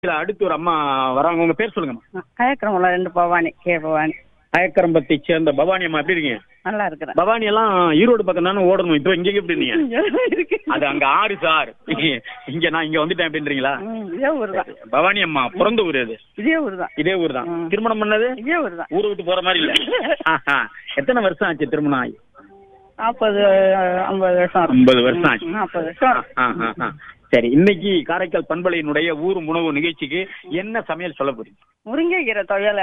இல்ல அடுத்து ஒரு அம்மா வராங்க உங்க பேர் சொல்லுங்கம்மா கயக்கிறவங்கள ரெண்டு பவானி கே பவானி அயக்கரம்பத்தை சேர்ந்த பவானி அம்மா எப்படி இருக்கீங்க நல்லா இருக்கிறேன் பவானி எல்லாம் ஈரோடு பக்கம் தானே ஓடணும் இப்போ இங்க எப்படி இருந்தீங்க இருக்கு அது அங்க ஆறு சார் இங்க நான் இங்க வந்துட்டேன் அப்படின்றீங்களா ம், இதே ஊர் தான் பவானி அம்மா பிறந்த ஊர் அது இதே ஊர் தான் இதே ஊர் தான் ம். திருமணம் பண்ணது இதே ஊர் தான் ஊரை விட்டு போற மாதிரி இல்ல ஆஹா. எத்தனை வருஷம் ஆச்சு திருமணம் ஆகி நாற்பது ஐம்பது வருஷம் இருக்கும். ஐம்பது வருஷம் ஆச்சு ம், நாற்பது வருஷம் இருக்கும். ஆ, ஆ, ஆ. சரி இன்னைக்கு காரைக்கால் பண்பலையினுடைய ஊர் உணவு நிகழ்ச்சிக்கு என்ன சமையல் சொல்ல போறீங்க முருங்கைக்கீரை துவையல்